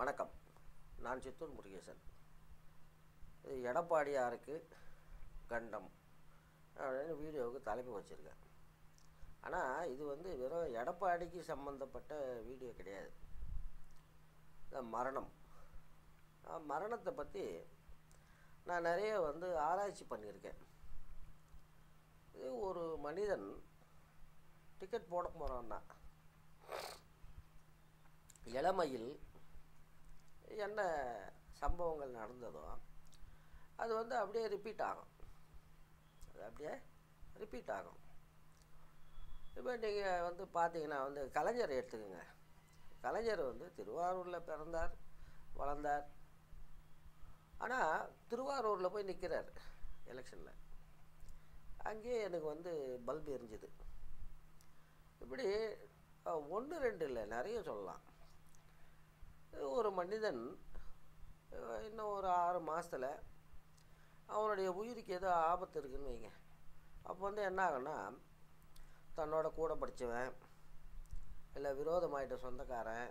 வணக்கம் நான் சித்தூர் முருகேசன் இது எடப்பாடியாருக்கு கண்டம் அப்படின்னு வீடியோவுக்கு தலைப்பு வச்சுருக்கேன் ஆனால் இது வந்து வெறும் எடப்பாடிக்கு சம்மந்தப்பட்ட வீடியோ கிடையாது இது மரணம் அஹ் மரணத்தை பற்றி நான் நிறைய வந்து ஆராய்ச்சி பண்ணியிருக்கேன் இது ஒரு மனிதன் டிக்கெட் போட போகிறான்னா இளமையில் என்ன சம்பவங்கள் நடந்ததோ அது வந்து அப்படியே ரிப்பீட் ஆகும் அது அப்படியே ரிப்பீட் ஆகும் இப்போ நீங்கள் வந்து பார்த்தீங்கன்னா வந்து கலைஞரை எடுத்துக்கோங்க கலைஞர் வந்து திருவாரூரில் பிறந்தார் வளர்ந்தார் ஆனால் திருவாரூரில் போய் நிற்கிறார் எலெக்ஷனில் அங்கேயே எனக்கு வந்து பல்ப் எரிஞ்சுது இப்படி ஒன்று ரெண்டு இல்லை நிறைய சொல்லலாம் ஒரு மனிதன் அஹ், இன்னும் ஒரு ஆறு மாதத்தில் அவனுடைய உயிருக்கு ஏதோ ஆபத்து இருக்குன்னு வைங்க அப்போ வந்து என்ன ஆகும்னா தன்னோட கூட படித்தவன் இல்லை விரோதமாயிட்ட சொந்தக்காரன்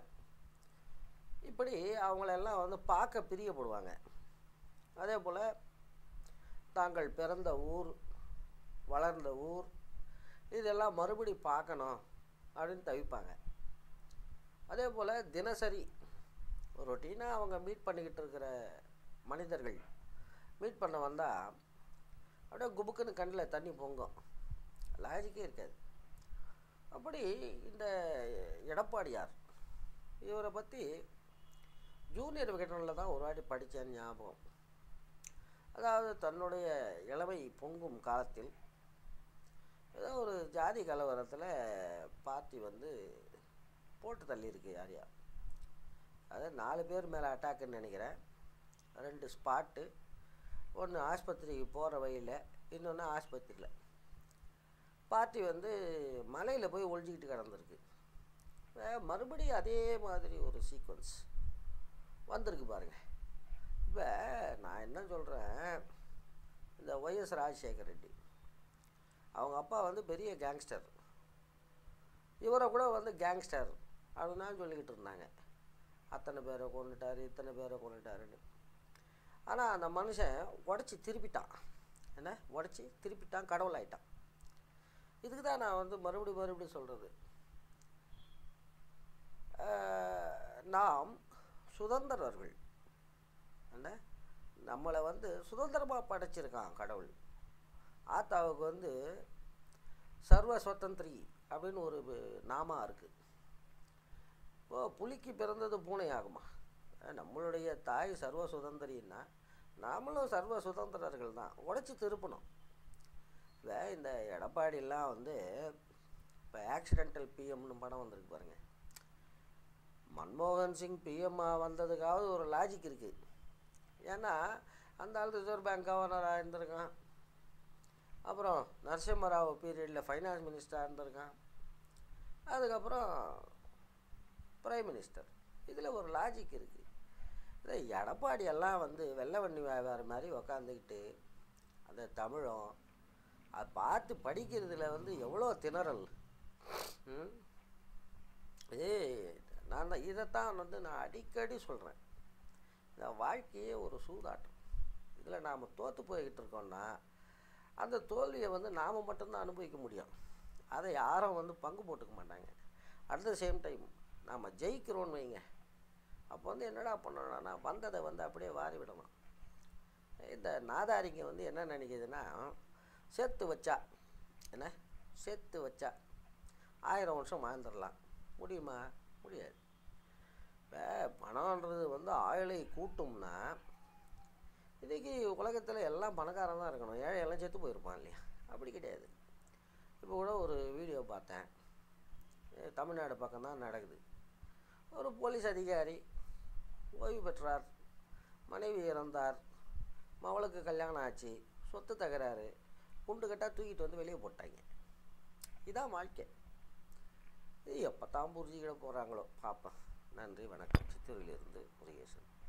இப்படி அவங்களெல்லாம் வந்து பார்க்க பிரியப்படுவாங்க அதே போல் தாங்கள் பிறந்த ஊர் வளர்ந்த ஊர் இதெல்லாம் மறுபடி பார்க்கணும் அப்படின்னு தவிப்பாங்க அதே போல் தினசரி ரொட்டீனாக அவங்க மீட் பண்ணிக்கிட்டு இருக்கிற மனிதர்கள் மீட் பண்ண வந்தால் அப்படியே குபுக்குன்னு கண்ணில் தண்ணி பொங்கும் லாஜிக்கே இருக்காது அப்படி இந்த எடப்பாடியார் இவரை பற்றி ஜூனியர் விகடனில் தான் ஒரு வாட்டி படித்தேன் ஞாபகம் அதாவது தன்னுடைய இளமை பொங்கும் காலத்தில் ஏதோ ஒரு ஜாதி கலவரத்தில் பார்ட்டி வந்து போட்டு தள்ளியிருக்கு யாரையா அது நாலு பேர் மேலே அட்டாக்குன்னு நினைக்கிறேன் ரெண்டு ஸ்பாட்டு ஒன்று ஆஸ்பத்திரிக்கு போகிற வழியில் இன்னொன்று ஆஸ்பத்திரியில் பார்ட்டி வந்து மலையில் போய் ஒழிஞ்சிக்கிட்டு கிடந்திருக்கு அஹ் மறுபடியும் அதே மாதிரி ஒரு சீக்வன்ஸ் வந்திருக்கு பாருங்க இப்போ நான் என்ன சொல்கிறேன் இந்த ஒய்எஸ் ராஜசேகர் ரெட்டி அவங்க அப்பா வந்து பெரிய கேங்ஸ்டர் இவரை கூட வந்து கேங்ஸ்டர் அப்படின்னு தான் சொல்லிக்கிட்டு இருந்தாங்க அத்தனை பேரை கொண்டுட்டார் இத்தனை பேரை கொண்டுட்டாருன்னு ஆனால் அந்த மனுஷன் உடச்சி திருப்பிட்டான் என்ன உடச்சி திருப்பிட்டான் கடவுள் ஆயிட்டான் இதுக்கு தான் நான் வந்து மறுபடியும் மறுபடியும் சொல்கிறது நாம் சுதந்திரர்கள் என்ன நம்மளை வந்து சுதந்திரமாக படைச்சிருக்கான் கடவுள் ஆத்தாவுக்கு வந்து சர்வ சுதந்திரி அப்படின்னு ஒரு நாமா இருக்குது இப்போ புலிக்கு பிறந்தது பூனை ஆகுமா அஹ் நம்மளுடைய தாய் சர்வ சுதந்திரின்னா நாமளும் சர்வ சுதந்திரர்கள் தான் உடச்சி திருப்பணும் இப்போ இந்த எடப்பாடிலாம் வந்து இப்போ ஆக்சிடென்டல் பிஎம்னு படம் வந்திருக்கு பாருங்க மன்மோகன் சிங் பிஎம் வந்ததுக்காவது ஒரு லாஜிக் இருக்குது ஏன்னா அந்த ஆள் ரிசர்வ் பேங்க் கவர்னராக இருந்திருக்கான் அப்புறம் நரசிம்மராவ் பீரியடில் ஃபைனான்ஸ் மினிஸ்டராக இருந்திருக்கான் அதுக்கப்புறம் பிரைம் மினிஸ்டர் இதில் ஒரு லாஜிக் இருக்குது இந்த எடப்பாடி எல்லாம் வந்து வெள்ளை வண்டி வியாபாரம் மாதிரி உக்காந்துக்கிட்டு அந்த தமிழும் அதை பார்த்து படிக்கிறதுல வந்து எவ்வளோ திணறல் ம்? ஏய் நான் தான் இதைத்தான் வந்து நான் அடிக்கடி சொல்கிறேன் இந்த வாழ்க்கையே ஒரு சூதாட்டம் இதில் நாம் தோற்று போய்கிட்டு இருக்கோம்னா அந்த தோல்வியை வந்து நாம் மட்டும்தான் அனுபவிக்க முடியும் அதை யாரும் வந்து பங்கு போட்டுக்க மாட்டாங்க அட் த சேம் டைம் நாம் ஜெயிக்கிறோன்னு வைங்க அப்போ வந்து என்னடா பண்ணணும்னா வந்ததை வந்து அப்படியே வாரி விடணும் இந்த நாதாரிங்க வந்து என்ன நினைக்கிதுன்னா சேர்த்து வச்சா என்ன சேர்த்து வச்சா ஆயிரம் வருஷம் வாழ்ந்துடலாம் முடியுமா முடியாது இப்போ பணம்ன்றது வந்து ஆயுளை கூட்டும்னா இன்றைக்கி உலகத்தில் எல்லாம் பணக்காரன் தான் இருக்கணும் ஏழை எல்லாம் செத்து போயிருப்பான் இல்லையா அப்படி கிடையாது இப்போ கூட ஒரு வீடியோ பார்த்தேன் அஹ் தமிழ்நாடு பக்கம் தான் நடக்குது ஒரு போலீஸ் அதிகாரி ஓய்வு பெற்றார் மனைவி இறந்தார் மவளுக்கு கல்யாணம் ஆச்சு சொத்து தகராறு குண்டு கட்டாக தூக்கிட்டு வந்து வெளியே போட்டாங்க இதான் வாழ்க்கை இது எப்போ தான் புரிஞ்சுக்கிட போகிறாங்களோ பார்ப்போம் நன்றி வணக்கம் சித்தூரிலிருந்து முருகேசன்